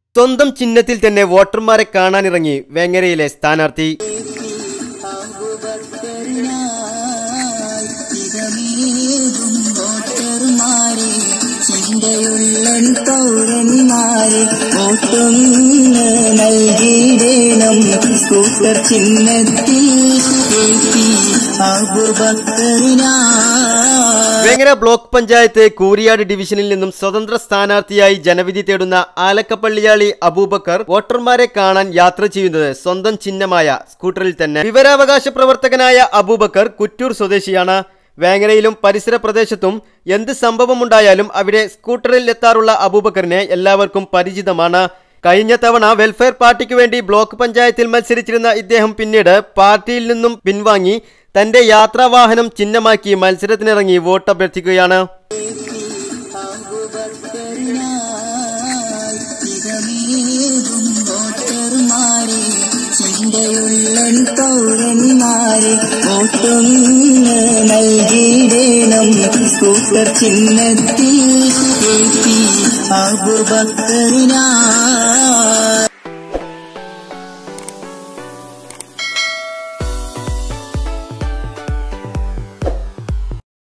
സ്വന്തം ചിഹ്നത്തിൽ തന്നെ വോട്ടർമാരെ കാണാനിറങ്ങി വേങ്ങരയിലെ സ്ഥാനാർത്ഥി ചിന്തയുള്ളൻ പൗരന്മാരെ വോട്ടൊന്ന് നൽകിയിടേണം സ്കൂട്ടർ ചിഹ്നത്തിൽ അബുബക്കറിനാ വേങ്ങര ബ്ലോക്ക് പഞ്ചായത്ത് കൂരിയാട് ഡിവിഷനിൽ നിന്നും സ്വതന്ത്ര സ്ഥാനാർത്ഥിയായി ജനവിധി തേടുന്ന ആലക്കപ്പള്ളിയാളി അബൂബക്കർ വോട്ടർമാരെ കാണാൻ യാത്ര ചെയ്യുന്നത് സ്വന്തം ചിഹ്നമായ സ്കൂട്ടറിൽ തന്നെ വിവരാവകാശ പ്രവർത്തകനായ അബൂബക്കർ കുറ്റൂർ സ്വദേശിയാണ് വേങ്ങരയിലും പരിസര പ്രദേശത്തും എന്ത് സംഭവമുണ്ടായാലും അവിടെ സ്കൂട്ടറിൽ എത്താറുള്ള അബൂബക്കറിനെ എല്ലാവർക്കും പരിചിതമാണ് കഴിഞ്ഞ തവണ വെൽഫെയർ പാർട്ടിക്ക് വേണ്ടി ബ്ലോക്ക് പഞ്ചായത്തിൽ മത്സരിച്ചിരുന്ന ഇദ്ദേഹം പിന്നീട് പാർട്ടിയിൽ നിന്നും പിൻവാങ്ങി തന്റെ യാത്രാവാഹനം ചിഹ്നമാക്കി മത്സരത്തിനിറങ്ങി വോട്ട് അഭ്യർത്ഥിക്കുകയാണ് ചിന്തയുള്ളൻ പൗരന്മാരെ വോട്ടൊന്ന് നൽകിയിടേണം സ്കൂട്ടർ ചിഹ്നത്തിൽ അബുബക്കറിനാ